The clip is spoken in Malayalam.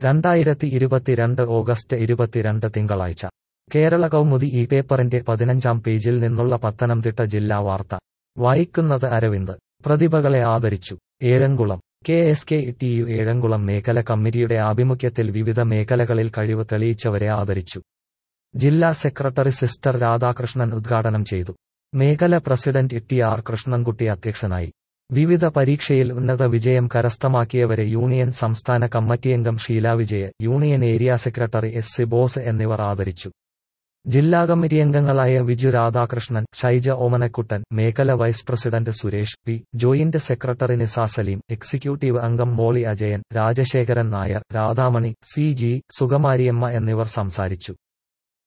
രണ്ടായിരത്തി ഇരുപത്തിരണ്ട് ഓഗസ്റ്റ് ഇരുപത്തിരണ്ട് തിങ്കളാഴ്ച കേരള കൗമുദി ഈ പേപ്പറിന്റെ പതിനഞ്ചാം പേജിൽ നിന്നുള്ള പത്തനംതിട്ട ജില്ലാ വാർത്ത വായിക്കുന്നത് അരവിന്ദ് പ്രതിഭകളെ ആദരിച്ചു Ezhamkulam K S K T U Ezhamkulam മേഖല കമ്മിറ്റിയുടെ ആഭിമുഖ്യത്തിൽ വിവിധ മേഖലകളിൽ കഴിവ് തെളിയിച്ചവരെ ആദരിച്ചു ജില്ലാ സെക്രട്ടറി സിസ്റ്റർ രാധാകൃഷ്ണൻ ഉദ്ഘാടനം ചെയ്തു മേഖല പ്രസിഡന്റ് ടി ആർ കൃഷ്ണൻകുട്ടി അധ്യക്ഷനായി വിവിധ പരീക്ഷയിൽ ഉന്നത വിജയം കരസ്ഥമാക്കിയവരെ യൂണിയൻ സംസ്ഥാന കമ്മിറ്റിയംഗം Sheela Vijaya union area secretary S C Bose എന്നിവർ ആദരിച്ചു ജില്ലാ കമ്മിറ്റി അംഗങ്ങളായ വിജു രാധാകൃഷ്ണൻ ഷൈജ ഓമനക്കുട്ടൻ മേഖല vice president Suresh P joint secretary Nisa Saleem executive അംഗം മോളി അജയൻ രാജശേഖരൻ നായർ രാധാമണി സി ജി സുഗമാരിയമ്മ എന്നിവർ സംസാരിച്ചു